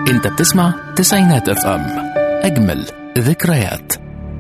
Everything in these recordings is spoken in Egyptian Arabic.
انت بتسمع تسعينات اف ام اجمل ذكريات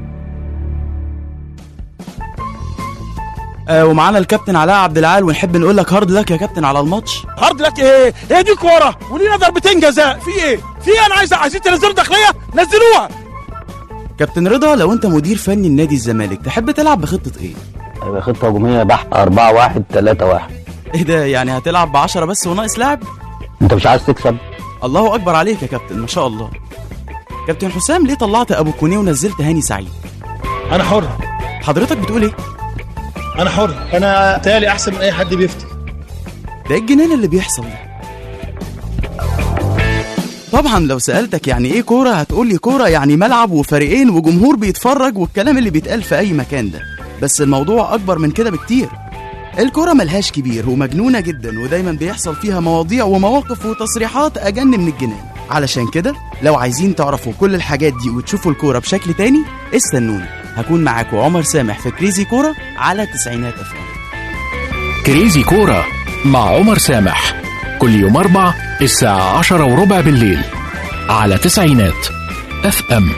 آه ومعانا الكابتن علاء عبد العال ونحب نقول لك هارد لك يا كابتن على الماتش هارد لك ايه؟ هي دي كوره ولينا ضربتين جزاء في ايه؟ في ايه انا عايز عايزين تنزلوا داخليه نزلوها كابتن رضا لو انت مدير فني لنادي الزمالك تحب تلعب بخطه ايه هيبقى خطة هجومية بحت 4 1 3 1 ايه ده يعني هتلعب بعشرة بس وناقص لاعب انت مش عايز تكسب الله اكبر عليك يا كابتن ما شاء الله كابتن حسام ليه طلعت ابو كونيه ونزلت هاني سعيد انا حر حضرتك بتقول ايه انا حر انا تالي احسن من اي حد بيفتي ده إيه الجنان اللي بيحصل ده طبعا لو سألتك يعني ايه كورة هتقول لي كورة يعني ملعب وفريقين وجمهور بيتفرج والكلام اللي بيتقال في اي مكان ده بس الموضوع اكبر من كده بكتير الكورة ملهاش كبير ومجنونة جدا ودايما بيحصل فيها مواضيع ومواقف وتصريحات أجن من الجنان علشان كده لو عايزين تعرفوا كل الحاجات دي وتشوفوا الكورة بشكل تاني استنوني هكون معاكم عمر سامح في كريزي كورة على تسعينات أفلام كريزي كورة مع عمر سامح كل يوم أربع الساعة عشرة وربع بالليل على تسعينات اف ام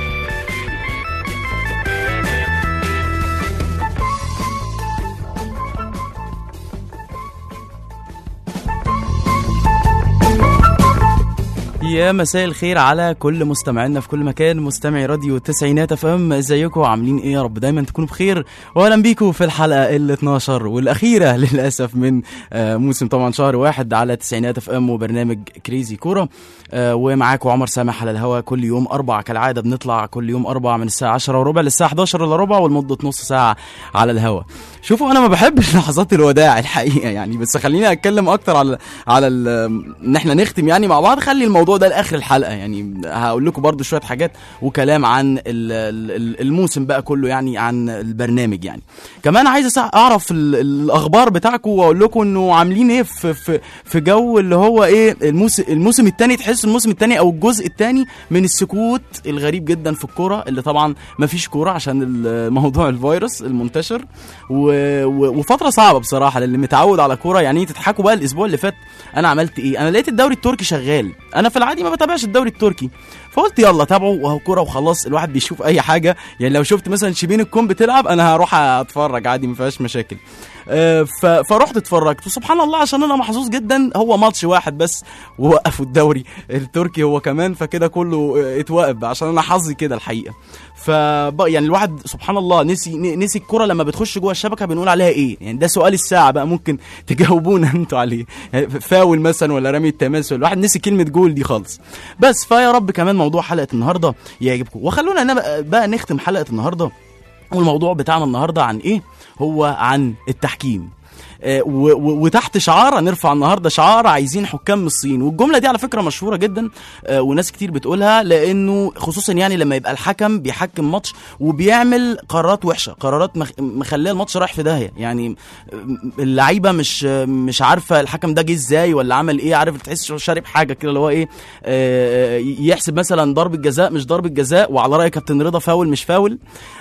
يا مساء الخير على كل مستمعينا في كل مكان مستمعي راديو التسعينات اف ام ازيكم عاملين ايه يا رب دايما تكونوا بخير واهلا بيكم في الحلقه ال 12 والاخيره للاسف من آه، موسم طبعا شهر واحد على تسعينات اف ام وبرنامج كريزي كوره آه، ومعاكم عمر سامح على الهوا كل يوم اربع كالعاده بنطلع كل يوم اربع من الساعه 10 وربع للساعه 11 الا ربع ولمده نص ساعه على الهوا شوفوا انا ما بحبش لحظات الوداع الحقيقه يعني بس خليني اتكلم اكتر على على ال- ان احنا نختم يعني مع بعض خلي الموضوع ده لاخر الحلقه يعني هقول لكم برضو شويه حاجات وكلام عن ال- ال- الموسم بقى كله يعني عن البرنامج يعني كمان عايز أسع- اعرف ال- الاخبار بتاعكم واقول لكم انه عاملين ايه في في في جو اللي هو ايه الموسم الموسم الثاني تحس الموسم الثاني او الجزء الثاني من السكوت الغريب جدا في الكوره اللي طبعا ما فيش كوره عشان ال- موضوع الفيروس المنتشر و... و... وفتره صعبه بصراحه للي متعود على كوره يعني تضحكوا بقى الاسبوع اللي فات انا عملت ايه انا لقيت الدوري التركي شغال انا في العادي ما بتابعش الدوري التركي فقلت يلا تابعه وهو كوره وخلاص الواحد بيشوف اي حاجه يعني لو شفت مثلا شبين الكون بتلعب انا هروح اتفرج عادي ما فيهاش مشاكل آه، ف... فرحت اتفرجت وسبحان الله عشان انا محظوظ جدا هو ماتش واحد بس ووقفوا الدوري التركي هو كمان فكده كله آه، اتوقف عشان انا حظي كده الحقيقه ف يعني الواحد سبحان الله نسي ن- نسي الكره لما بتخش جوه الشبكه بنقول عليها ايه يعني ده سؤال الساعه بقى ممكن تجاوبونا انتوا عليه يعني فاول مثلا ولا رمي التماس الواحد نسي كلمه جول دي خالص بس فيا رب كمان موضوع حلقه النهارده يعجبكم وخلونا انا بقى, بقى نختم حلقه النهارده والموضوع بتاعنا النهارده عن ايه هو عن التحكيم آه، و- و- وتحت شعار هنرفع النهارده شعار عايزين حكام من الصين والجمله دي على فكره مشهوره جدا آه، وناس كتير بتقولها لانه خصوصا يعني لما يبقى الحكم بيحكم ماتش وبيعمل قرارات وحشه قرارات مخ- مخليه الماتش رايح في داهيه يعني آه، اللعيبه مش آه، مش عارفه الحكم ده جه ازاي ولا عمل ايه عارف تحس شارب حاجه كده اللي هو ايه آه، يحسب مثلا ضربه جزاء مش ضربه جزاء وعلى راي كابتن رضا فاول مش فاول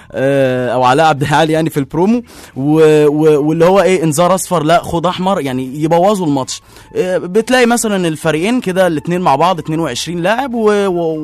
آه، او علاء عبد العال يعني في البرومو و- و- واللي هو ايه انذار اصفر لا خد احمر يعني يبوظوا الماتش آه، بتلاقي مثلا الفريقين كده الاثنين مع بعض 22 لاعب و-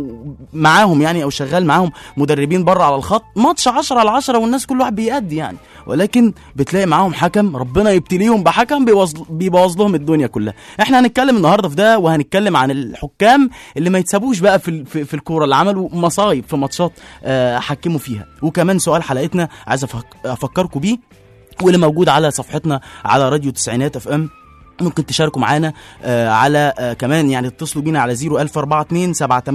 ومعاهم يعني او شغال معاهم مدربين بره على الخط ماتش 10 على 10 والناس كل واحد بيأدي يعني ولكن بتلاقي معاهم حكم ربنا يبتليهم بحكم بيبوظ بيبوظ لهم الدنيا كلها احنا هنتكلم النهارده في ده وهنتكلم عن الحكام اللي ما يتسابوش بقى في ال- في, في الكوره اللي عملوا مصايب في ماتشات آه، حكموا فيها وكمان سؤال حلقتنا عايز أفك- افكركم بيه واللي موجود على صفحتنا على راديو تسعينات اف ام ممكن تشاركوا معانا آه على آه كمان يعني اتصلوا بينا على 01042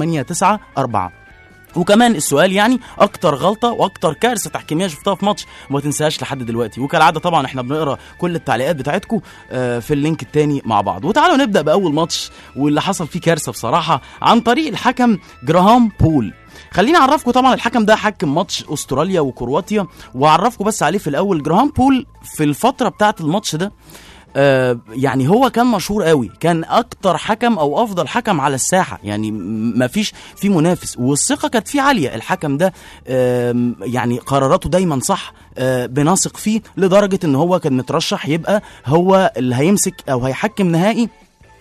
789 وكمان السؤال يعني اكتر غلطه واكتر كارثه تحكيميه شفتها في ماتش وما تنساهاش لحد دلوقتي وكالعاده طبعا احنا بنقرا كل التعليقات بتاعتكم آه، في اللينك التاني مع بعض وتعالوا نبدا باول ماتش واللي حصل فيه كارثه بصراحه عن طريق الحكم جراهام بول خليني اعرفكم طبعا الحكم ده حكم ماتش استراليا وكرواتيا واعرفكم بس عليه في الاول جراهام بول في الفتره بتاعه الماتش ده آه يعني هو كان مشهور قوي كان اكتر حكم او افضل حكم على الساحه يعني ما فيش في منافس والثقه كانت فيه عاليه الحكم ده آم، يعني قراراته دايما صح آه، بنثق فيه لدرجه ان هو كان مترشح يبقى هو اللي هيمسك او هيحكم نهائي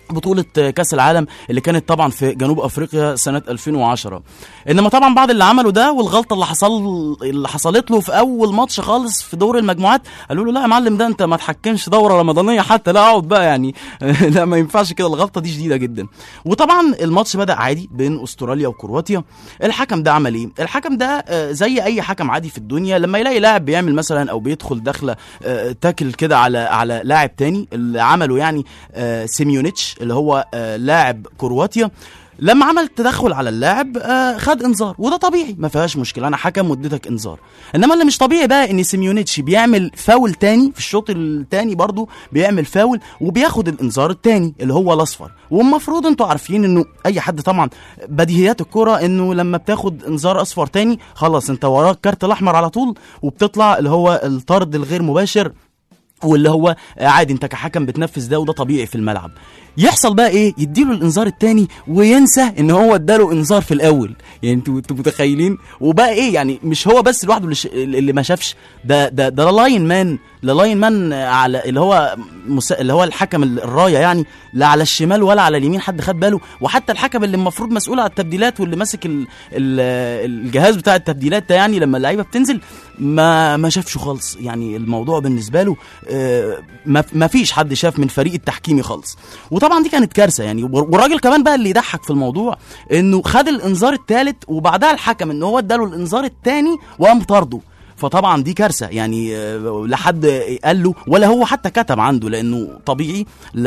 بطولة كأس العالم اللي كانت طبعا في جنوب أفريقيا سنة 2010 إنما طبعا بعد اللي عمله ده والغلطة اللي حصل اللي حصلت له في أول ماتش خالص في دور المجموعات قالوا له لا يا معلم ده أنت ما تحكمش دورة رمضانية حتى لا اقعد بقى يعني لا ما ينفعش كده الغلطة دي شديدة جدا وطبعا الماتش بدأ عادي بين أستراليا وكرواتيا الحكم ده عمل إيه؟ الحكم ده آه، زي أي حكم عادي في الدنيا لما يلاقي لاعب بيعمل مثلا أو بيدخل دخلة آه، تاكل كده على على لاعب تاني اللي عمله يعني آه، سيميونيتش اللي هو آه، لاعب كرواتيا لما عمل تدخل على اللاعب آه، خد انذار وده طبيعي ما فيهاش مشكله انا حكم واديتك انذار انما اللي مش طبيعي بقى ان سيميونيتش بيعمل فاول تاني في الشوط التاني برضو بيعمل فاول وبياخد الانذار التاني اللي هو الاصفر والمفروض انتوا عارفين انه اي حد طبعا بديهيات الكره انه لما بتاخد انذار اصفر تاني خلاص انت وراك كارت الاحمر على طول وبتطلع اللي هو الطرد الغير مباشر واللي هو عادي انت كحكم بتنفذ ده وده طبيعي في الملعب يحصل بقى ايه يديله الانذار التاني وينسى ان هو اداله انذار في الاول يعني انتوا انتوا متخيلين وبقى ايه يعني مش هو بس لوحده اللي, ش... اللي ما شافش ده ده ده لاين مان لا لاين مان على اللي هو مس... اللي هو الحكم الرايه يعني لا على الشمال ولا على اليمين حد خد باله وحتى الحكم اللي المفروض مسؤول على التبديلات واللي ماسك ال... ال... الجهاز بتاع التبديلات ده يعني لما اللعيبه بتنزل ما ما شافش خالص يعني الموضوع بالنسبه له آه، ما ما فيش حد شاف من فريق التحكيمي خالص وطبعا دي كانت كارثه يعني والراجل كمان بقى اللي يضحك في الموضوع انه خد الانذار الثالث وبعدها الحكم ان هو اداله الانذار الثاني وقام طرده فطبعا دي كارثه يعني آه، لا حد قال له ولا هو حتى كتب عنده لانه طبيعي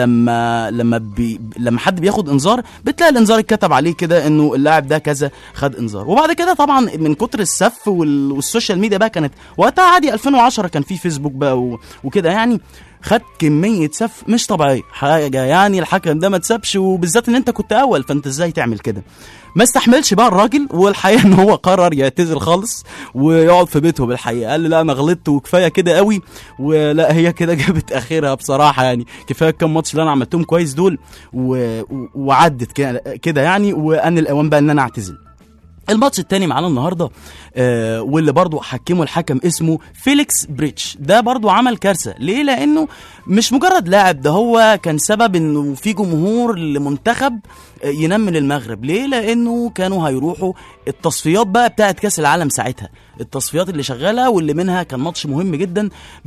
لما لما بي لما حد بياخد انذار بتلاقي الانذار اتكتب عليه كده انه اللاعب ده كذا خد انذار وبعد كده طبعا من كتر السف وال- والسوشيال ميديا بقى كانت وقتها عادي 2010 كان في فيسبوك بقى و- وكده يعني خد كمية سف مش طبيعية حاجة يعني الحكم ده ما تسابش وبالذات ان انت كنت اول فانت ازاي تعمل كده ما استحملش بقى الراجل والحقيقه ان هو قرر يعتزل خالص ويقعد في بيته بالحقيقه قال لي لا انا غلطت وكفايه كده قوي ولا هي كده جابت اخرها بصراحه يعني كفايه كام ماتش اللي انا عملتهم كويس دول و... و- وعدت كده- كده يعني وان الاوان بقى ان انا اعتزل الماتش التاني معانا النهارده آه واللي برضو حكمه الحكم اسمه فيليكس بريتش ده برضو عمل كارثه ليه لانه مش مجرد لاعب ده هو كان سبب انه في جمهور لمنتخب آه، ينام من المغرب ليه لانه كانوا هيروحوا التصفيات بقى بتاعه كاس العالم ساعتها التصفيات اللي شغاله واللي منها كان ماتش مهم جدا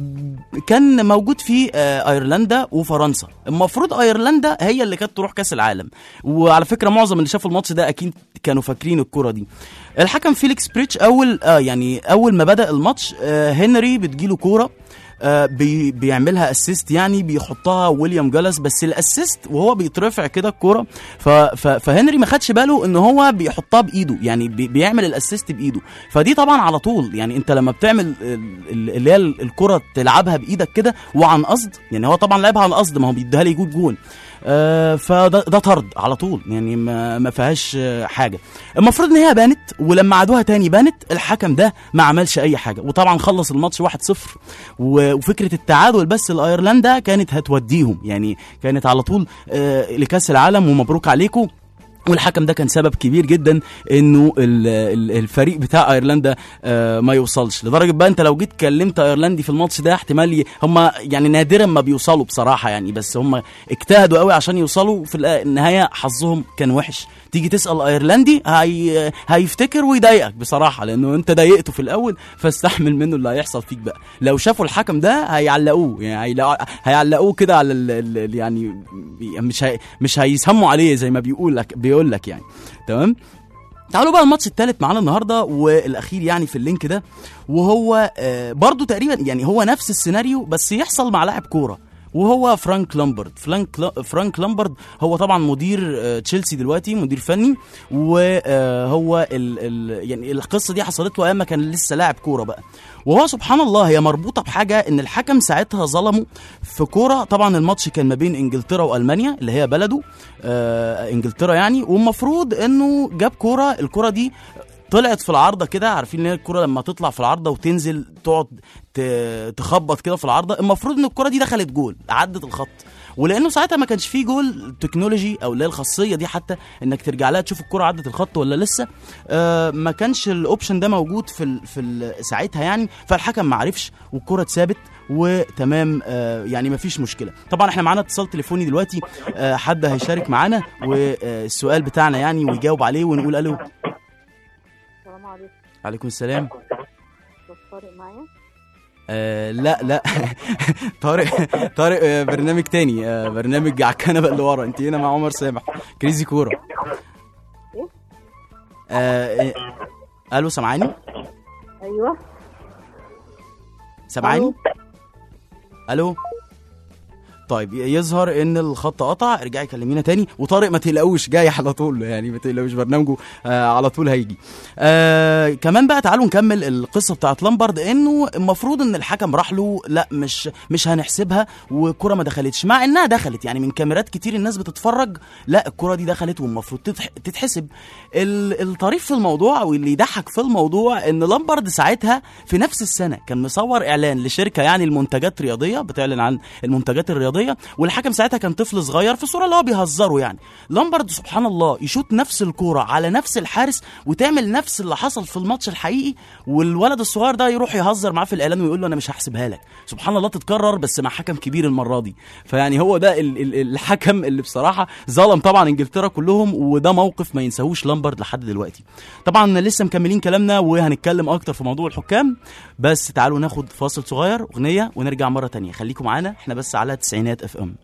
كان موجود فيه آه، ايرلندا وفرنسا المفروض ايرلندا هي اللي كانت تروح كاس العالم وعلى فكره معظم اللي شافوا الماتش ده اكيد كانوا فاكرين الكره دي الحكم فيليكس بريتش اول آه يعني اول ما بدا الماتش آه هنري بتجيله كوره آه بي بيعملها اسيست يعني بيحطها ويليام جالاس بس الاسيست وهو بيترفع كده الكوره ف- ف- فهنري ما خدش باله ان هو بيحطها بايده يعني بي بيعمل الاسيست بايده فدي طبعا على طول يعني انت لما بتعمل ال- ال- اللي هي الكره تلعبها بايدك كده وعن قصد يعني هو طبعا لعبها عن قصد ما هو بيديها لي يجيب جون آه فده ده طرد على طول يعني ما, ما فيهاش آه، حاجه المفروض ان هي بانت ولما عادوها تاني بانت الحكم ده ما عملش اي حاجه وطبعا خلص الماتش 1-0 و- وفكره التعادل بس لايرلندا كانت هتوديهم يعني كانت على طول آه لكاس العالم ومبروك عليكم والحكم ده كان سبب كبير جدا انه ال- ال- الفريق بتاع ايرلندا آه، ما يوصلش لدرجه بقى انت لو جيت كلمت ايرلندي في الماتش ده احتمال ي- هم يعني نادرا ما بيوصلوا بصراحه يعني بس هم اجتهدوا قوي عشان يوصلوا في الآ- النهايه حظهم كان وحش تيجي تسال ايرلندي هي هيفتكر ويضايقك بصراحه لانه انت ضايقته في الاول فاستحمل منه اللي هيحصل فيك بقى لو شافوا الحكم ده هيعلقوه يعني هيلاقوا- هيعلقوه كده على ال ال ال- يعني مش هي مش هيسموا عليه زي ما بيقول لك بيقول لك يعني تمام تعالوا بقى الماتش الثالث معانا النهارده والاخير يعني في اللينك ده وهو آه برضو تقريبا يعني هو نفس السيناريو بس يحصل مع لاعب كوره وهو فرانك لامبرد فرانك لا- فرانك لامبرد هو طبعا مدير آه، تشيلسي دلوقتي مدير فني وهو ال ال يعني القصه دي حصلت له ايام ما كان لسه لاعب كوره بقى وهو سبحان الله هي مربوطه بحاجه ان الحكم ساعتها ظلمه في كوره طبعا الماتش كان ما بين انجلترا والمانيا اللي هي بلده آه انجلترا يعني والمفروض انه جاب كوره الكوره دي طلعت في العارضه كده عارفين ان هي الكوره لما تطلع في العارضه وتنزل تقعد ت- تخبط كده في العارضه المفروض ان الكوره دي دخلت جول عدت الخط ولانه ساعتها ما كانش فيه جول تكنولوجي او اللي هي الخاصيه دي حتى انك ترجع لها تشوف الكره عدت الخط ولا لسه آه ما كانش الاوبشن ده موجود في ال في ال ساعتها يعني فالحكم ما عرفش والكره اتثابت وتمام آه يعني ما فيش مشكله طبعا احنا معانا اتصال تليفوني دلوقتي آه حد هيشارك معانا والسؤال بتاعنا يعني ويجاوب عليه ونقول الو السلام عليكم عليكم السلام بس طارق معايا آه لا لا طارق طارق آه برنامج تاني آه برنامج على الكنبه اللي ورا انت هنا مع عمر سامح كريزي كوره آه آه، الو سامعاني ايوه سامعاني ألو. الو طيب يظهر ان الخط قطع ارجعي كلمينا تاني وطارق ما تقلقوش جاي على طول يعني ما تقلقوش برنامجه آه على طول هيجي آه كمان بقى تعالوا نكمل القصه بتاعت لامبارد انه المفروض ان الحكم راح له لا مش مش هنحسبها والكره ما دخلتش مع انها دخلت يعني من كاميرات كتير الناس بتتفرج لا الكره دي دخلت والمفروض تتح- تتحسب ال- الطريف في الموضوع واللي يضحك في الموضوع ان لامبارد ساعتها في نفس السنه كان مصور اعلان لشركه يعني المنتجات رياضيه بتعلن عن المنتجات الرياضيه والحكم ساعتها كان طفل صغير في صوره اللي هو بيهزروا يعني لامبارد سبحان الله يشوط نفس الكوره على نفس الحارس وتعمل نفس اللي حصل في الماتش الحقيقي والولد الصغير ده يروح يهزر معاه في الاعلان ويقول له انا مش هحسبها لك سبحان الله تتكرر بس مع حكم كبير المره دي فيعني هو ده ال- ال- الحكم اللي بصراحه ظلم طبعا انجلترا كلهم وده موقف ما ينساهوش لامبارد لحد دلوقتي طبعا لسه مكملين كلامنا وهنتكلم اكتر في موضوع الحكام بس تعالوا ناخد فاصل صغير اغنيه ونرجع مره تانية خليكم معانا احنا بس على تسعينات اف ام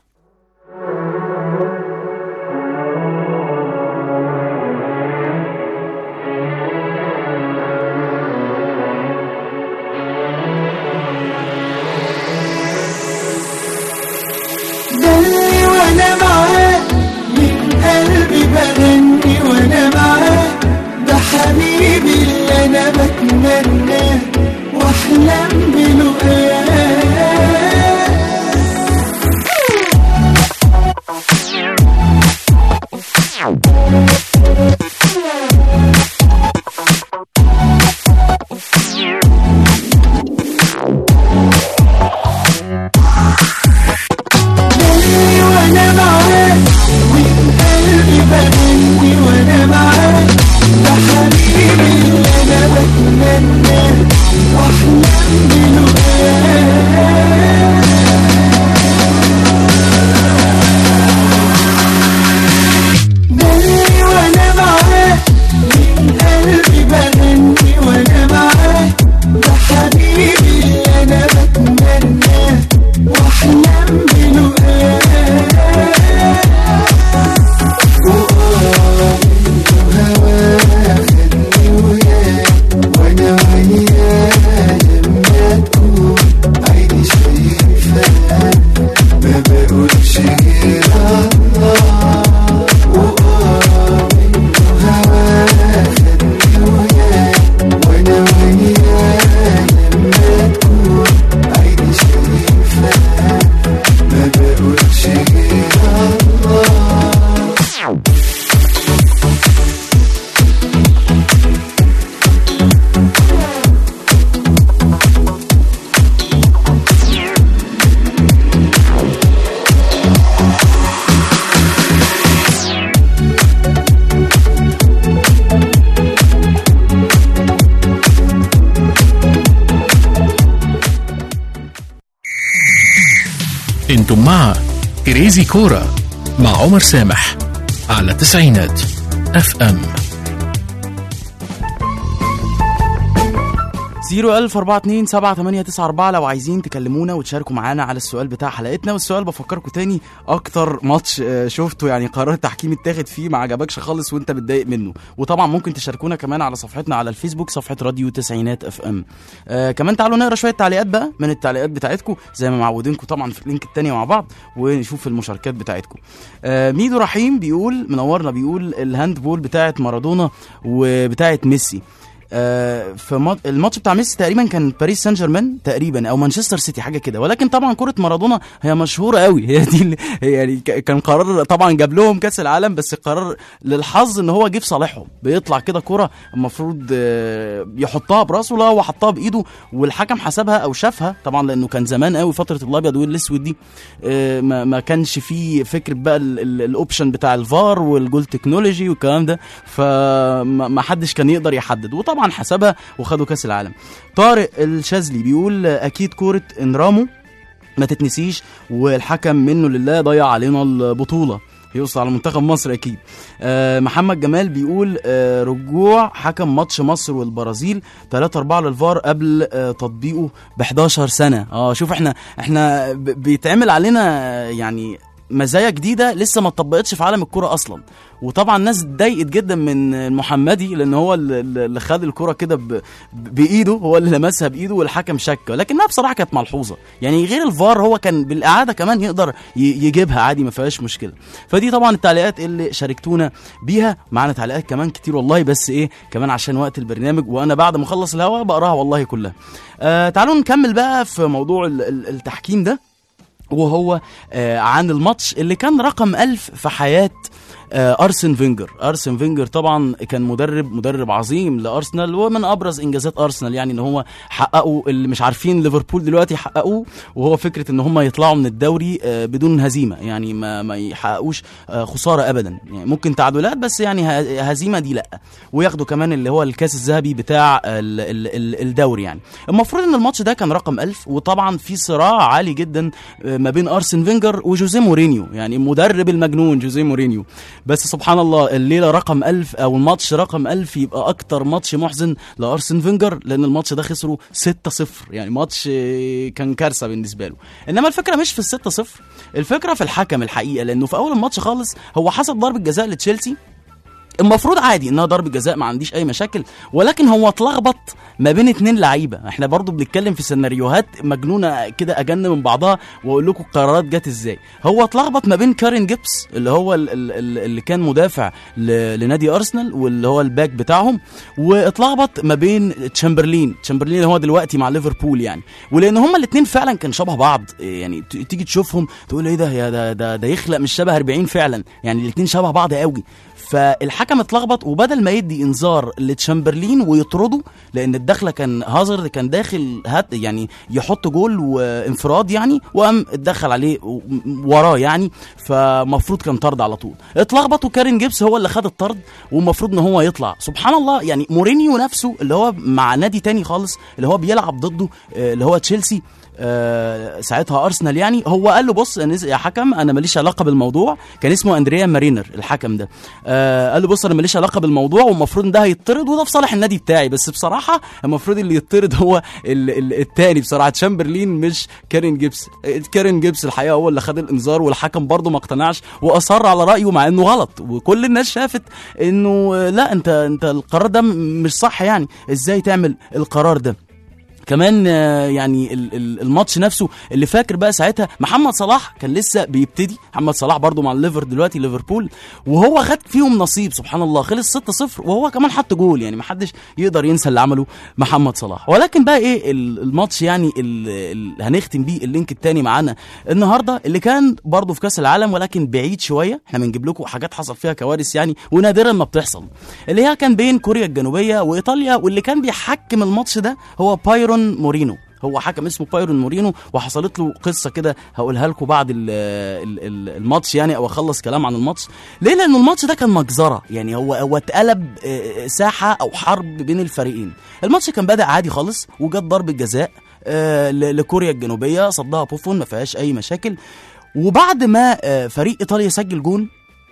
دلي وانا معاك من قلبي بغني وانا معاك ده حبيبي اللي انا بتمناه واحلم بلقاك دلي وانا معاك من قلبي بغني وانا معاك ده حبيبي اللي انا بتمناه واحلم بلقاك دلي وانا معاك من قلبي بغني وانا معاك ده حبيبي اللي انا بتمناه واحلم بلقاك وآه انت هواك خدني وياك وانا وياك لما تكون عيني شايفاك ما بقولش غير الله وآه انت هواك خدني وياك وانا وياك لما تكون عيني شايفاك ما بقولش غير الله انتم مع كريزي كورة مع عمر سامح على تسعينات اف ام 01042 لو عايزين تكلمونا وتشاركوا معانا على السؤال بتاع حلقتنا والسؤال بفكركم تاني اكتر ماتش آه، شفته يعني قرار تحكيم اتاخد فيه ما عجبكش خالص وانت متضايق منه وطبعا ممكن تشاركونا كمان على صفحتنا على الفيسبوك صفحه راديو تسعينات اف ام آه كمان تعالوا نقرا شويه تعليقات بقى من التعليقات بتاعتكم زي ما معودينكم طبعا في اللينك التاني مع بعض ونشوف المشاركات بتاعتكم آه ميدو رحيم بيقول منورنا بيقول الهاند بول بتاعت مارادونا وبتاعت ميسي آه، في ما- الماتش بتاع ميسي تقريبا كان باريس سان جيرمان تقريبا او مانشستر سيتي حاجه كده ولكن طبعا كره مارادونا هي مشهوره قوي هي دي اللي- هي يعني ك- كان قرار طبعا جاب لهم كاس العالم بس القرار للحظ ان هو جه في صالحهم بيطلع كده كره المفروض آه، يحطها براسه لا هو حطها بايده والحكم حسبها او شافها طبعا لانه كان زمان قوي فتره الابيض والاسود دي آه، ما ما كانش فيه فكره بقى ال- ال- الاوبشن بتاع الفار والجول تكنولوجي والكلام ده فما ما حدش كان يقدر يحدد وطبعا حسبها وخدوا كاس العالم طارق الشاذلي بيقول آه، اكيد كوره انرامو ما تتنسيش والحكم منه لله ضيع علينا البطوله يوصل على منتخب مصر اكيد آه محمد جمال بيقول آه رجوع حكم ماتش مصر والبرازيل 3 4 للفار قبل آه تطبيقه ب 11 سنه اه شوف احنا احنا ب- بيتعمل علينا آه، يعني مزايا جديده لسه ما اتطبقتش في عالم الكوره اصلا وطبعا الناس اتضايقت جدا من المحمدي لان هو اللي- اللي خد الكره كده ب- بايده هو اللي لمسها بايده والحكم شك ولكنها بصراحه كانت ملحوظه يعني غير الفار هو كان بالاعاده كمان يقدر ي- يجيبها عادي ما فيهاش مشكله فدي طبعا التعليقات اللي شاركتونا بيها معانا تعليقات كمان كتير والله بس ايه كمان عشان وقت البرنامج وانا بعد ما اخلص الهوا بقراها والله كلها آه تعالوا نكمل بقى في موضوع ال- ال- التحكيم ده وهو آه عن الماتش اللي كان رقم ألف في حياة آه أرسن فينجر أرسن فينجر طبعا كان مدرب مدرب عظيم لأرسنال ومن أبرز إنجازات أرسنال يعني إن هو حققوا اللي مش عارفين ليفربول دلوقتي حققوه وهو فكرة إن هم يطلعوا من الدوري آه بدون هزيمة يعني ما ما يحققوش آه خسارة أبدا يعني ممكن تعادلات بس يعني ه- هزيمة دي لأ وياخدوا كمان اللي هو الكاس الذهبي بتاع ال- ال- ال- الدوري يعني المفروض ان الماتش ده كان رقم ألف وطبعا في صراع عالي جدا آه، ما بين ارسن فينجر وجوزيه مورينيو يعني مدرب المجنون جوزيه مورينيو بس سبحان الله الليله رقم ألف او الماتش رقم ألف يبقى اكتر ماتش محزن لارسن فينجر لان الماتش ده خسروا 6-0 يعني ماتش آه، كان كارثه بالنسبه له انما الفكره مش في ال 6-0 الفكره في الحكم الحقيقه لانه في اول الماتش خالص هو حسب ضربه جزاء لتشيلسي المفروض عادي انها ضربه جزاء ما عنديش اي مشاكل ولكن هو اتلخبط ما بين اتنين لعيبه احنا برضو بلنتكلم في سيناريوهات مجنونه كده اجن من بعضها واقول لكم القرارات جت ازاي هو اتلخبط ما بين كارين جيبس اللي هو ال- ال- ال- اللي كان مدافع ل- لنادي ارسنال واللي هو الباك بتاعهم واتلخبط ما بين تشامبرلين تشامبرلين اللي هو دلوقتي مع ليفربول يعني ولان هما الاثنين فعلا كان شبه بعض يعني ت- تيجي تشوفهم تقول ايه ده يا ده ده, ده يخلق مش شبه 40 فعلا يعني الاثنين شبه بعض قوي فالحكم اتلخبط وبدل ما يدي انذار لتشامبرلين ويطرده لان الدخله كان هازارد كان داخل هات يعني يحط جول وانفراد يعني وقام اتدخل عليه و- وراه يعني فمفروض كان طرد على طول اتلخبط وكارين جيبس هو اللي خد الطرد والمفروض ان هو يطلع سبحان الله يعني مورينيو نفسه اللي هو مع نادي تاني خالص اللي هو بيلعب ضده آه، اللي هو تشيلسي آه، ساعتها ارسنال يعني هو قال له بص أنا يا حكم انا ماليش علاقه بالموضوع كان اسمه اندريا مارينر الحكم ده آه قال له بص انا ماليش علاقه بالموضوع والمفروض ان ده هيطرد وده في صالح النادي بتاعي بس بصراحه المفروض اللي يطرد هو ال ال التاني بصراحه تشامبرلين مش كارين جيبس آه، كارين جيبس الحقيقه هو اللي خد الانذار والحكم برضه ما اقتنعش واصر على رايه مع انه غلط وكل الناس شافت انه آه، لا انت انت القرار ده م- مش صح يعني ازاي تعمل القرار ده كمان آه، يعني ال- ال- الماتش نفسه اللي فاكر بقى ساعتها محمد صلاح كان لسه بيبتدي محمد صلاح برضو مع الليفر دلوقتي ليفربول وهو خد فيهم نصيب سبحان الله خلص 6-0 وهو كمان حط جول يعني محدش يقدر ينسى اللي عمله محمد صلاح ولكن بقى ايه ال- الماتش يعني ال- ال- هنختم بيه اللينك التاني معانا النهارده اللي كان برضو في كاس العالم ولكن بعيد شويه احنا بنجيب لكم حاجات حصل فيها كوارث يعني ونادرا ما بتحصل اللي هي كان بين كوريا الجنوبيه وايطاليا واللي كان بيحكم الماتش ده هو بايرون مورينو هو حكم اسمه بايرون مورينو وحصلت له قصه كده هقولها لكم بعد ال ال ال الماتش يعني او اخلص كلام عن الماتش ليه لان الماتش ده كان مجزره يعني هو هو اتقلب آه، ساحه او حرب بين الفريقين الماتش كان بدا عادي خالص وجت ضربه جزاء آه، ل- لكوريا الجنوبيه صدها بوفون ما فيهاش اي مشاكل وبعد ما آه، فريق ايطاليا سجل جون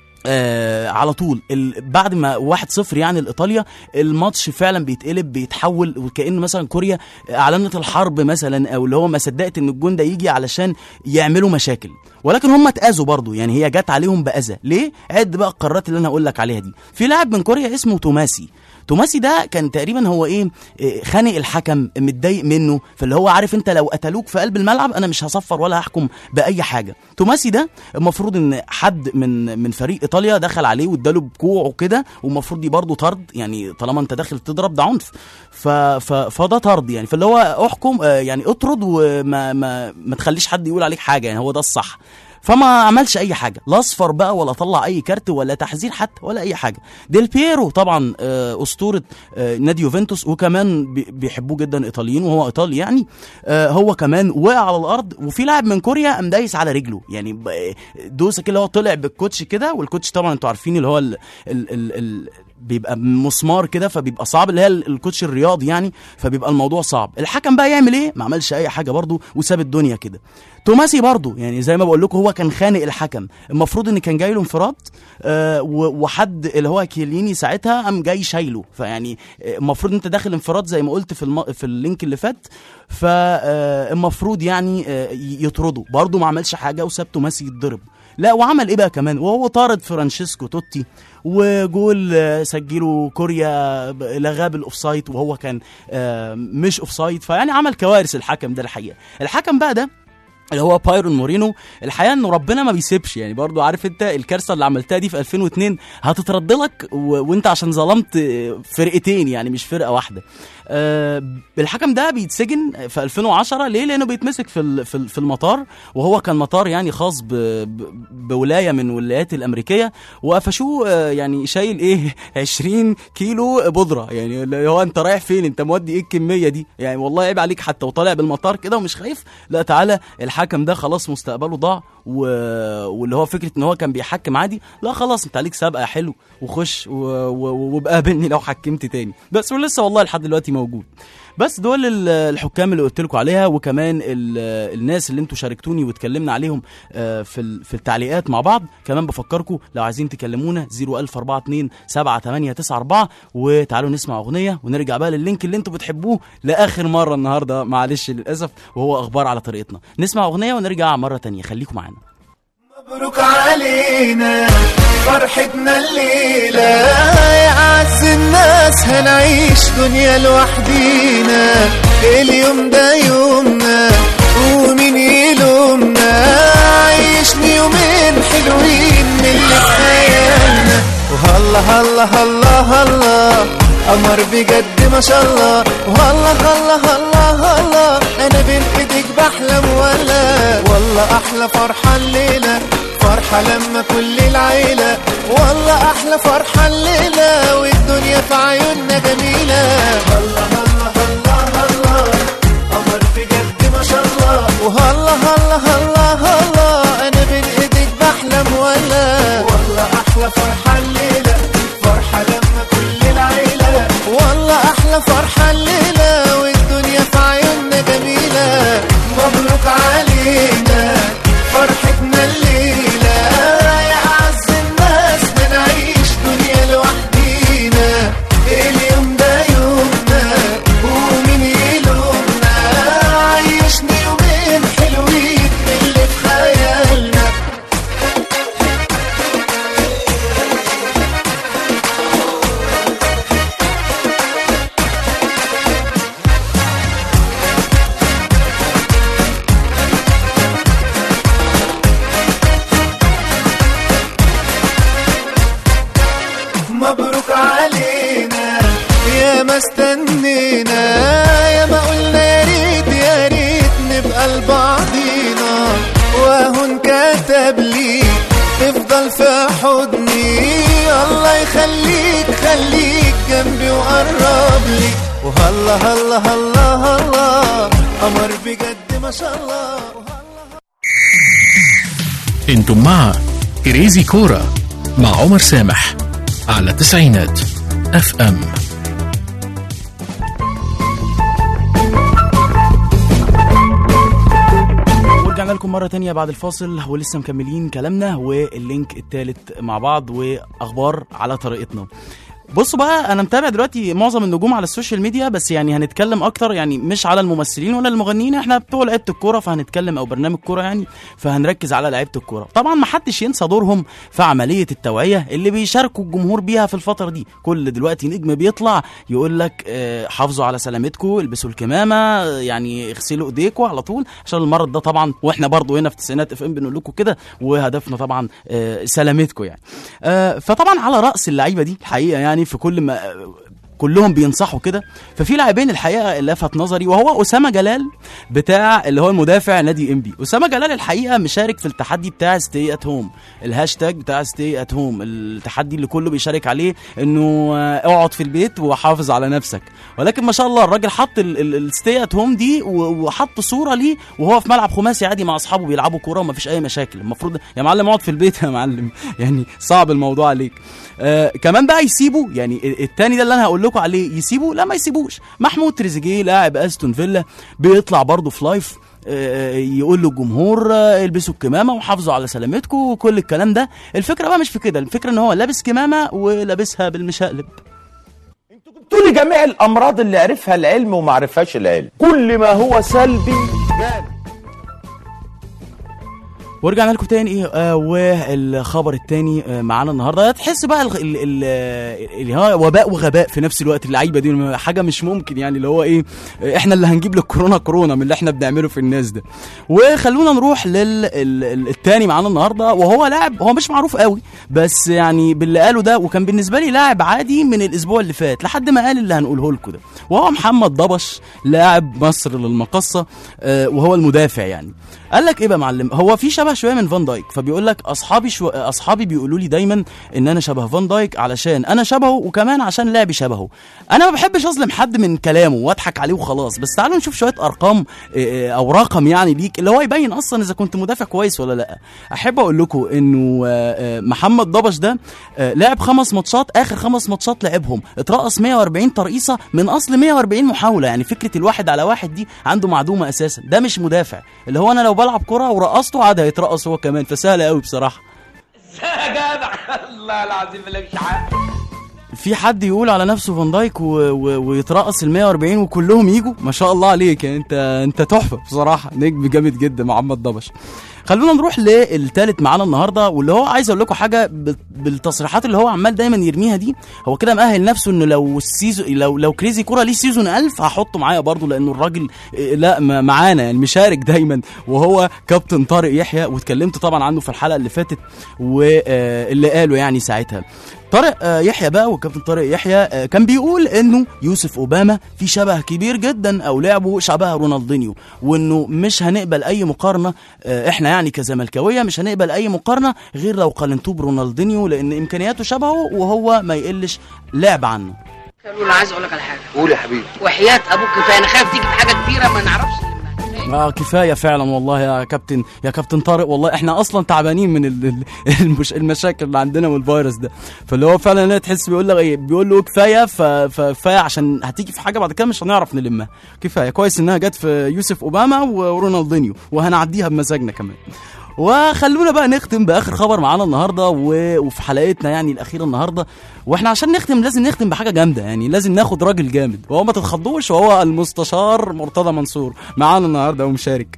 آه على طول ال... بعد ما 1-0 يعني لايطاليا الماتش فعلا بيتقلب بيتحول وكأن مثلا كوريا اعلنت الحرب مثلا او اللي هو ما صدقت ان الجون ده يجي علشان يعملوا مشاكل ولكن هم اتاذوا برضو يعني هي جت عليهم باذى ليه عد بقى القرارات اللي انا هقول لك عليها دي في لاعب من كوريا اسمه توماسي توماسي ده كان تقريبا هو ايه إيه، خانق الحكم متضايق منه فاللي هو عارف انت لو قتلوك في قلب الملعب انا مش هصفر ولا هحكم باي حاجه توماسي ده المفروض ان حد من من فريق ايطاليا دخل عليه واداله بكوعه كده والمفروض دي برضه طرد يعني طالما انت داخل تضرب ده عنف ف ف فده طرد يعني فاللي هو احكم آه، يعني اطرد وما ما ما تخليش حد يقول عليك حاجه يعني هو ده الصح فما عملش اي حاجه لا اصفر بقى ولا طلع اي كارت ولا تحذير حتى ولا اي حاجه ديل بيرو طبعا آه، اسطوره آه، نادي يوفنتوس وكمان بي- بيحبوه جدا الايطاليين وهو ايطالي يعني آه، هو كمان وقع على الارض وفي لاعب من كوريا قام دايس على رجله يعني ب- دوسه كده اللي هو طلع بالكوتش كده والكوتش طبعا انتوا عارفين اللي هو ال ال ال ال بيبقى مسمار كده فبيبقى صعب اللي هي ال- الكوتش الرياضي يعني فبيبقى الموضوع صعب الحكم بقى يعمل ايه ما عملش اي حاجه برضه وساب الدنيا كده توماسي برضه يعني زي ما بقول لكم هو كان خانق الحكم المفروض ان كان جاي له انفراد آه و- وحد اللي هو كيليني ساعتها قام جاي شايله فيعني آه، المفروض انت داخل انفراد زي ما قلت في الم... في اللينك اللي فات فالمفروض يعني آه، ي- يطرده برضه ما عملش حاجه وساب توماسي يتضرب لا وعمل ايه بقى كمان وهو طارد فرانشيسكو توتي وجول آه، سجله كوريا ب- لغاه بالاوفسايد وهو كان آه، مش اوفسايد فيعني عمل كوارث الحكم ده الحقيقه الحكم بقى ده اللي هو بايرون مورينو الحقيقه انه ربنا ما بيسيبش يعني برضو عارف انت الكارثه اللي عملتها دي في 2002 هتترد لك و... وانت عشان ظلمت فرقتين يعني مش فرقه واحده أه الحكم ده بيتسجن في 2010 ليه لانه بيتمسك في ال- في ال- في المطار وهو كان مطار يعني خاص ب... ب... بولايه من الولايات الامريكيه وقفشوه آه، يعني شايل ايه 20 كيلو بودره يعني اللي هو انت رايح فين انت مودي ايه الكميه دي يعني والله عيب عليك حتى وطالع بالمطار كده ومش خايف لا تعالى الحكم ده خلاص مستقبله ضاع و... واللي هو فكره ان هو كان بيحكم عادي لا خلاص انت عليك سابقه حلو وخش و... و... وبقابلني لو حكمت تاني بس ولسه والله لحد دلوقتي موجود بس دول ال- الحكام اللي قلت لكم عليها وكمان ال- الناس اللي انتوا شاركتوني واتكلمنا عليهم آه، في ال- في التعليقات مع بعض كمان بفكركم لو عايزين تكلمونا 01042 7894 وتعالوا نسمع اغنيه ونرجع بقى لللينك اللي انتوا بتحبوه لاخر مره النهارده معلش للاسف وهو اخبار على طريقتنا نسمع اغنيه ونرجع مره تانية خليكم معانا مبروك علينا فرحتنا الليلة يا أعز الناس هنعيش دنيا لوحدينا اليوم ده يومنا ومين يلومنا عيشني يومين حلوين من اللي في خيالنا وهلا هلا هلا هلا قمر بجد ما شاء الله وهلا هلا هلا هلا انا بين ايديك بحلم ولا والله احلى فرحه الليله فرحه لما كل العيله والله احلى فرحه الليله والدنيا في عيوننا جميله هلا هلا هلا هلا قمر بجد ما شاء الله وهلا هلا هلا هلا انا بين ايديك بحلم ولا والله احلى فرحه الليله فرحه لما كل العيله والله احلى فرحه الليله والدنيا في عيوننا جميله مبروك علينا فرحتنا الليله يا اعز الناس بنعيش دنيا لوحدينا اليوم ده يومنا ومين يلومنا عيشني يومين حلوين من اللي في خيالنا مبروك علينا يا ما استنينا يا ما قلنا يا ريت يا ريت نبقى لبعضينا واهو انكتب لي تفضل في حضني الله يخليك خليك جنبي وقرب لي وهلا هلا هلا هلا قمر بجد ما شاء الله انتم مع كريزي كورة مع عمر سامح على تسعينات اف ام ورجعنا لكم مرة تانية بعد الفاصل ولسه مكملين كلامنا واللينك التالت مع بعض وأخبار على طريقتنا بصوا بقى انا متابع دلوقتي معظم النجوم على السوشيال ميديا بس يعني هنتكلم اكتر يعني مش على الممثلين ولا المغنيين احنا بتوع لعيبه الكوره فهنتكلم او برنامج كوره يعني فهنركز على لعيبه الكوره طبعا ما حدش ينسى دورهم في عمليه التوعيه اللي بيشاركوا الجمهور بيها في الفتره دي كل دلوقتي نجم بيطلع يقول لك آه، حافظوا على سلامتكم البسوا الكمامه آه، يعني اغسلوا ايديكم على طول عشان المرض ده طبعا واحنا برضو هنا في تسعينات اف ام بنقول لكم كده وهدفنا طبعا آه، سلامتكم يعني آه، فطبعا على راس اللعيبه دي الحقيقه يعني في كل ما كلهم بينصحوا كده ففي لاعبين الحقيقه اللي لفت نظري وهو اسامه جلال بتاع اللي هو المدافع نادي انبي اسامه جلال الحقيقه مشارك في التحدي بتاع ستي ات هوم الهاشتاج بتاع ستي ات هوم التحدي اللي كله بيشارك عليه انه آه، اقعد في البيت وحافظ على نفسك ولكن ما شاء الله الراجل حط الستي ات هوم دي و- وحط صوره ليه وهو في ملعب خماسي عادي مع اصحابه بيلعبوا كوره ومفيش اي مشاكل المفروض يا معلم اقعد في البيت يا معلم يعني صعب الموضوع عليك آه كمان بقى يسيبوا يعني ال- التاني ده اللي انا هقول لكم عليه يسيبوا لا ما يسيبوش محمود تريزيجيه لاعب استون فيلا بيطلع برضه في لايف آه، يقول للجمهور آه، البسوا الكمامه وحافظوا على سلامتكم وكل الكلام ده الفكره بقى مش في كده الفكره ان هو لابس كمامه ولابسها بالمشقلب جبتوا لي جميع الامراض اللي عرفها العلم وما عرفهاش العلم كل ما هو سلبي جانب ورجعنا لكم تاني ايه آه والخبر التاني آه معانا النهارده تحس بقى ال- ال- ال- اللي هو وباء وغباء في نفس الوقت اللعيبه دي حاجه مش ممكن يعني اللي هو ايه آه، احنا اللي هنجيب للكورونا كورونا من اللي احنا بنعمله في الناس ده وخلونا نروح للتاني معانا النهارده وهو لاعب هو مش معروف قوي بس يعني باللي قاله ده وكان بالنسبه لي لاعب عادي من الاسبوع اللي فات لحد ما قال اللي هنقوله لكم ده وهو محمد ضبش لاعب مصر للمقصه آه، وهو المدافع يعني قال لك ايه بقى يا معلم هو في شبه شويه من فان دايك فبيقول لك اصحابي شو... اصحابي بيقولوا لي دايما ان انا شبه فان دايك علشان انا شبهه وكمان عشان لعبي شبهه انا ما بحبش اظلم حد من كلامه واضحك عليه وخلاص بس تعالوا نشوف شويه ارقام آه، او رقم يعني ليك اللي هو يبين اصلا اذا كنت مدافع كويس ولا لا احب اقول لكم انه آه، آه، محمد ضبش ده آه، لعب خمس ماتشات اخر خمس ماتشات لعبهم اترقص 140 ترقيصه من اصل 140 محاوله يعني فكره الواحد على واحد دي عنده معدومه اساسا ده مش مدافع اللي هو انا لو بلعب كره ورقصته عاد هيترقص هو كمان فسهله قوي بصراحه يا جدع الله العظيم لا مش عارف في حد يقول على نفسه فان دايك و... و... ويترقص ال 140 وكلهم يجوا ما شاء الله عليك يعني انت انت تحفه بصراحه نجم جامد جدا محمد ضبش خلونا نروح للتالت معانا النهارده واللي هو عايز اقول لكم حاجه ب- بالتصريحات اللي هو عمال دايما يرميها دي هو كده مأهل نفسه انه لو السيزون لو لو كريزي كوره ليه سيزون 1000 هحطه معايا برضه لانه الراجل إيه، لا ما- معانا يعني مشارك دايما وهو كابتن طارق يحيى واتكلمت طبعا عنه في الحلقه اللي فاتت واللي قاله يعني ساعتها طارق آه، يحيى بقى والكابتن طارق يحيى آه، كان بيقول انه يوسف اوباما في شبه كبير جدا او لعبه شبه رونالدينيو وانه مش هنقبل اي مقارنه آه، احنا يعني كزملكاويه مش هنقبل اي مقارنه غير لو قارنتوه برونالدينيو لان امكانياته شبهه وهو ما يقلش لعب عنه قالوا انا عايز اقول لك على حاجه قول يا حبيبي وحياه ابوك كفايه انا خايف تيجي بحاجه كبيره ما نعرفش اه كفايه فعلا والله يا كابتن يا كابتن طارق والله احنا اصلا تعبانين من ال- ال- المش المشاكل اللي عندنا والفيروس ده فاللي هو فعلا لا تحس بيقول لك ايه بيقول له كفايه ف- فكفايه عشان هتيجي في حاجه بعد كده مش هنعرف نلمها كفايه كويس انها جت في يوسف اوباما ورونالدينيو وهنعديها بمزاجنا كمان وخلونا بقى نختم باخر خبر معانا النهارده و... وفي حلقتنا يعني الاخيره النهارده واحنا عشان نختم لازم نختم بحاجه جامده يعني لازم ناخد راجل جامد وهو ما تتخضوش وهو المستشار مرتضى منصور معانا النهارده ومشارك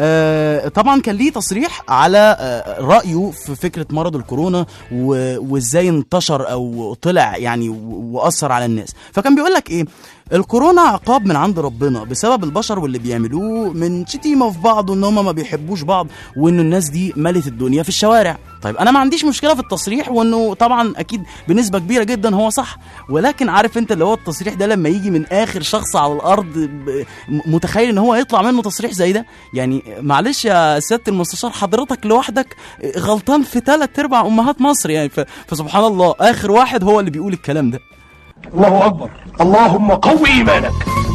آه طبعا كان ليه تصريح على آه رايه في فكره مرض الكورونا و... وازاي انتشر او طلع يعني و... واثر على الناس فكان بيقول لك ايه الكورونا عقاب من عند ربنا بسبب البشر واللي بيعملوه من شتيمه في بعض وان هم ما بيحبوش بعض وان الناس دي ملت الدنيا في الشوارع طيب انا ما عنديش مشكله في التصريح وانه طبعا اكيد بنسبه كبيره جدا هو صح ولكن عارف انت اللي هو التصريح ده لما يجي من اخر شخص على الارض ب- م- متخيل ان هو يطلع منه تصريح زي ده يعني معلش يا سياده المستشار حضرتك لوحدك غلطان في ثلاث ارباع امهات مصر يعني ف- فسبحان الله اخر واحد هو اللي بيقول الكلام ده الله اكبر اللهم قوي ايمانك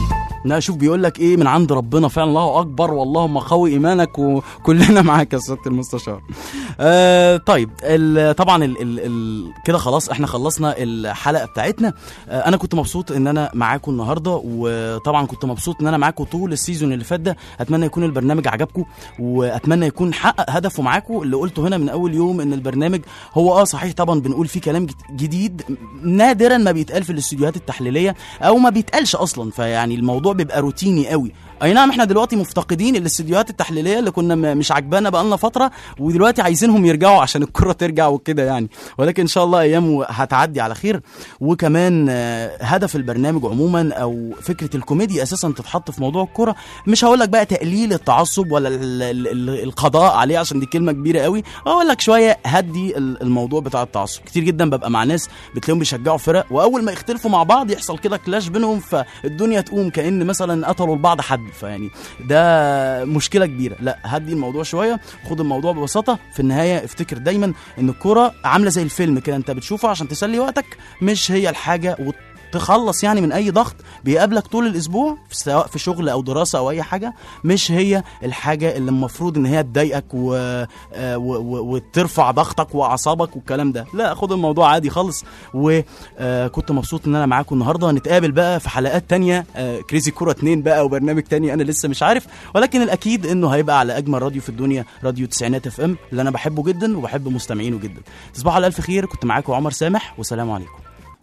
لا شوف بيقول لك ايه من عند ربنا فعلا الله اكبر واللهم قوي ايمانك وكلنا معاك يا سياده المستشار آه طيب ال- طبعا ال ال ال كده خلاص احنا خلصنا الحلقه بتاعتنا آه انا كنت مبسوط ان انا معاكم النهارده وطبعا كنت مبسوط ان انا معاكم طول السيزون اللي فات ده اتمنى يكون البرنامج عجبكم واتمنى يكون حقق هدفه معاكم اللي قلته هنا من اول يوم ان البرنامج هو اه صحيح طبعا بنقول فيه كلام جد- جديد نادرا ما بيتقال في الاستوديوهات التحليليه او ما بيتقالش اصلا فيعني الموضوع بيبقى روتيني قوي اي نعم احنا دلوقتي مفتقدين الاستديوهات التحليليه اللي كنا م- مش عجبانا بقالنا فتره ودلوقتي عايزينهم يرجعوا عشان الكره ترجع وكده يعني ولكن ان شاء الله ايام هتعدي على خير وكمان آه، هدف البرنامج عموما او فكره الكوميديا اساسا تتحط في موضوع الكره مش هقول لك بقى تقليل التعصب ولا ال- ال- ال- القضاء عليه عشان دي كلمه كبيره قوي اقول لك شويه هدي ال- الموضوع بتاع التعصب كتير جدا ببقى مع ناس بتلاقيهم بيشجعوا فرق واول ما يختلفوا مع بعض يحصل كده كلاش بينهم فالدنيا تقوم كان مثلا قتلوا لبعض حد فيعني ده مشكله كبيره لا هدي الموضوع شويه خد الموضوع ببساطه في النهايه افتكر دايما ان الكوره عامله زي الفيلم كده انت بتشوفه عشان تسلي وقتك مش هي الحاجه وت- تخلص يعني من اي ضغط بيقابلك طول الاسبوع سواء في شغل او دراسه او اي حاجه مش هي الحاجه اللي المفروض ان هي تضايقك و... آه، و... و... وترفع ضغطك واعصابك والكلام ده لا خد الموضوع عادي خالص وكنت مبسوط ان انا معاكم النهارده نتقابل بقى في حلقات تانية آه، كريزي كوره 2 بقى وبرنامج تاني انا لسه مش عارف ولكن الاكيد انه هيبقى على اجمل راديو في الدنيا راديو تسعينات اف ام اللي انا بحبه جدا وبحب مستمعينه جدا تصبحوا على الف خير كنت معاكم عمر سامح والسلام عليكم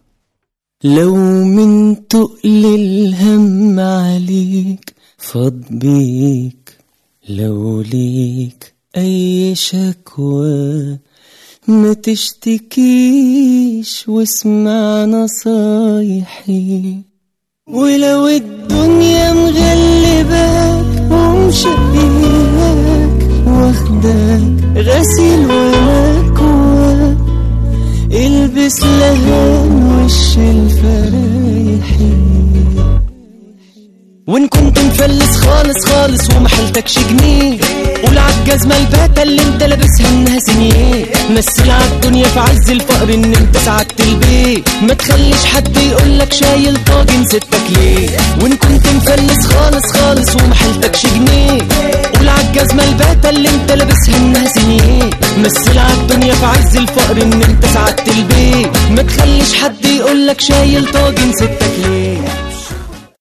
لو من تقل الهم عليك فاض بيك لو ليك أي شكوى ما تشتكيش واسمع نصايحي ولو الدنيا مغلباك ومشقياك واخداك غسيل ومكواك البس لهان وش الفرايحي وان كنت مفلس خالص خالص وما حلتكش جنيه قول عالجزمة الباتة اللي انت لابسها انها سنيه مثل عالدنيا في عز الفقر ان انت سعدت البيت ما تخليش حد يقولك شايل طاجن ستك ليه وان كنت مفلس خالص خالص وما حلتكش جنيه قول عالجزمة الباتة اللي انت لابسها انها سنيه مثل عالدنيا في عز الفقر ان انت سعدت البيت ما تخليش حد يقولك شايل طاجن ستك ليه